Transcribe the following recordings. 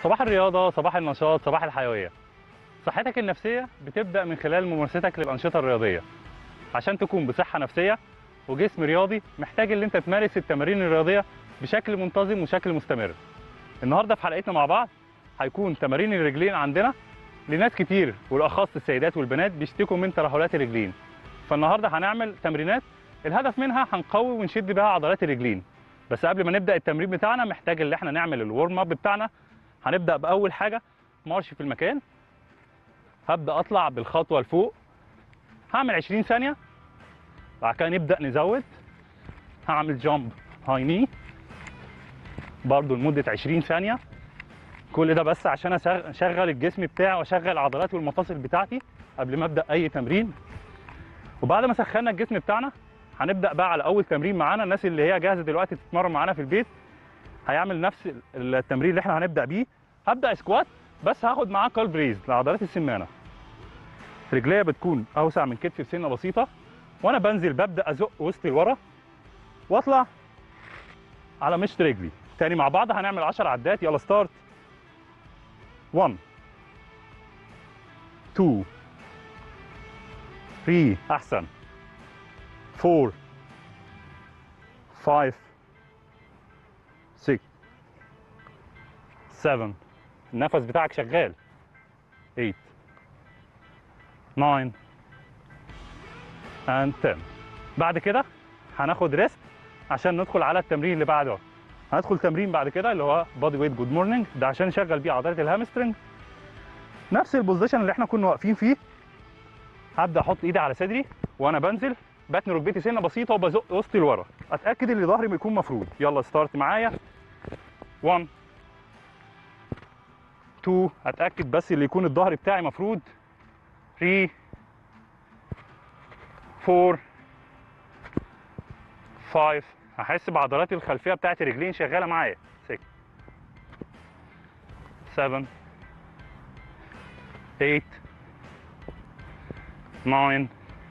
صباح الرياضة صباح النشاط صباح الحيوية صحتك النفسية بتبدأ من خلال ممارستك للأنشطة الرياضية عشان تكون بصحة نفسية وجسم رياضي محتاج ان انت تمارس التمارين الرياضية بشكل منتظم وشكل مستمر النهاردة في حلقتنا مع بعض هيكون تمارين الرجلين عندنا لناس كتير والأخص السيدات والبنات بيشتكوا من ترهلات الرجلين فالنهاردة هنعمل تمرينات الهدف منها هنقوي ونشد بيها عضلات الرجلين بس قبل ما نبدأ التمرين بتاعنا محتاج ان احنا نعمل الورم اب بتاعنا هنبدأ بأول حاجة مارش في المكان هبدأ أطلع بالخطوة لفوق هعمل 20 ثانية بعد كده نبدأ نزود هعمل جامب هاي ني برضو لمدة 20 ثانية كل ده بس عشان أشغ- اشغل الجسم بتاعي واشغل العضلات والمفاصل بتاعتي قبل ما ابدا اي تمرين وبعد ما سخنا الجسم بتاعنا هنبدا بقى على اول تمرين معانا الناس اللي هي جاهزه دلوقتي تتمرن معانا في البيت هيعمل نفس التمرين اللي احنا هنبدا بيه هبدا سكوات بس هاخد معاه كال بريز لعضلات السمانه رجليا بتكون اوسع من كتفي بسنه بسيطه وانا بنزل ببدا ازق وسطي لورا واطلع على مشط رجلي تاني مع بعض هنعمل 10 عدات يلا ستارت 1 2 3 احسن 4 5 6 7 النفس بتاعك شغال 8 9 and 10 بعد كده هناخد ريست عشان ندخل على التمرين اللي بعده هندخل تمرين بعد كده اللي هو بادي ويت جود مورنينج ده عشان نشغل بيه عضله الهامسترنج نفس البوزيشن اللي احنا كنا واقفين فيه هبدا احط ايدي على صدري وانا بنزل بتني ركبتي سنه بسيطه وبزق وسطي لورا اتاكد ان ظهري يكون مفرود يلا ستارت معايا 1 2 اتاكد بس اللي يكون الظهر بتاعي مفرود 3 4 5 هحس بعضلات الخلفيه بتاعت الرجلين شغاله معايا 6 7 8 9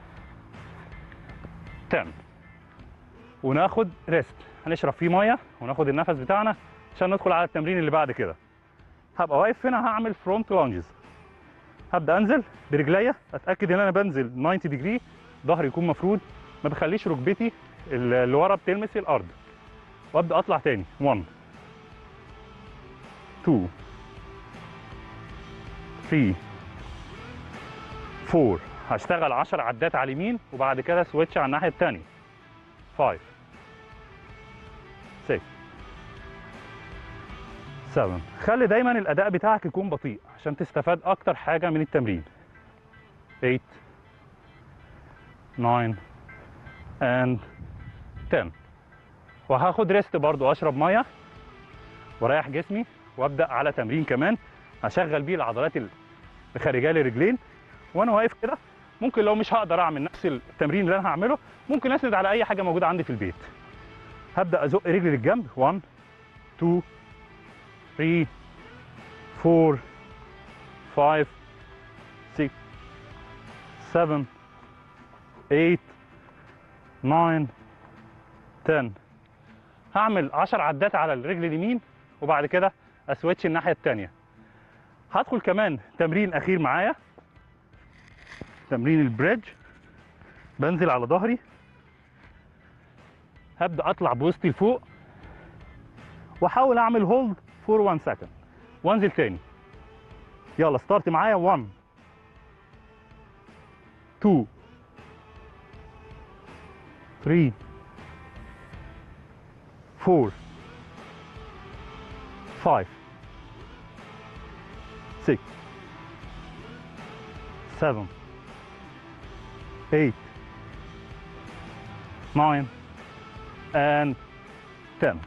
10 وناخد ريست هنشرب فيه ميه وناخد النفس بتاعنا عشان ندخل على التمرين اللي بعد كده هبقى واقف هنا هعمل فرونت لانجز هبدا انزل برجليا اتاكد ان انا بنزل 90 ديجري ظهري يكون مفرود ما بخليش ركبتي اللي ورا بتلمس الارض وابدا اطلع تاني 1 2 3 4 هشتغل 10 عدات على اليمين وبعد كده سويتش على الناحيه الثانيه 5 6 7 خلي دايما الاداء بتاعك يكون بطيء عشان تستفاد اكتر حاجه من التمرين 8 9 and 10 وهاخد ريست برضو اشرب ميه واريح جسمي وابدا على تمرين كمان هشغل بيه العضلات الخارجيه للرجلين وانا واقف كده ممكن لو مش هقدر اعمل نفس التمرين اللي انا هعمله ممكن اسند على اي حاجه موجوده عندي في البيت هبدا ازق رجلي للجنب 1 2 3 4 5 6 7 8 9 10 هعمل 10 عدات على الرجل اليمين وبعد كده اسويتش الناحيه الثانيه هدخل كمان تمرين اخير معايا تمرين البريدج بنزل على ظهري هبدا اطلع بوسطي لفوق واحاول اعمل هولد فور 1 سكند وانزل تاني يلا ستارت معايا 1 2 3 4 5 6 7 8 9 and 10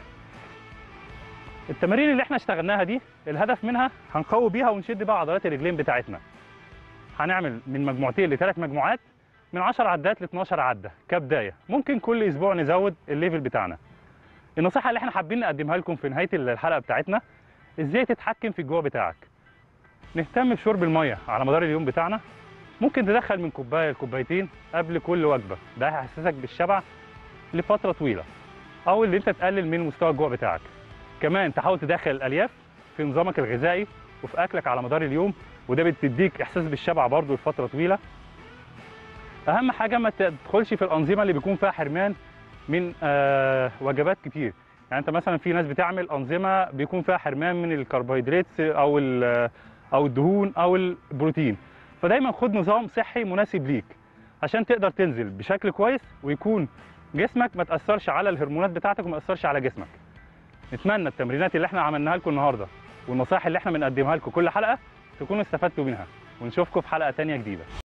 التمارين اللي احنا اشتغلناها دي الهدف منها هنقوي بيها ونشد بيها عضلات الرجلين بتاعتنا هنعمل من مجموعتين لثلاث مجموعات من 10 عدات ل 12 عده كبدايه ممكن كل اسبوع نزود الليفل بتاعنا النصيحه اللي احنا حابين نقدمها لكم في نهايه الحلقه بتاعتنا ازاي تتحكم في الجوع بتاعك نهتم بشرب الميه على مدار اليوم بتاعنا ممكن تدخل من كوبايه لكوبايتين قبل كل وجبه ده هيحسسك بالشبع لفتره طويله او اللي انت تقلل من مستوى الجوع بتاعك كمان تحاول تدخل الالياف في نظامك الغذائي وفي اكلك على مدار اليوم وده بتديك احساس بالشبع برضو لفتره طويله اهم حاجه ما تدخلش في الانظمه اللي بيكون فيها حرمان من آه وجبات كتير يعني انت مثلا في ناس بتعمل انظمه بيكون فيها حرمان من الكربوهيدرات او ال- او الدهون او البروتين فدايما خد نظام صحي مناسب ليك عشان تقدر تنزل بشكل كويس ويكون جسمك ما تاثرش على الهرمونات بتاعتك وما تاثرش على جسمك نتمنى التمرينات اللي احنا عملناها لكم النهارده والنصائح اللي احنا بنقدمها لكم كل حلقه تكونوا استفدتوا منها ونشوفكم في حلقه تانية جديده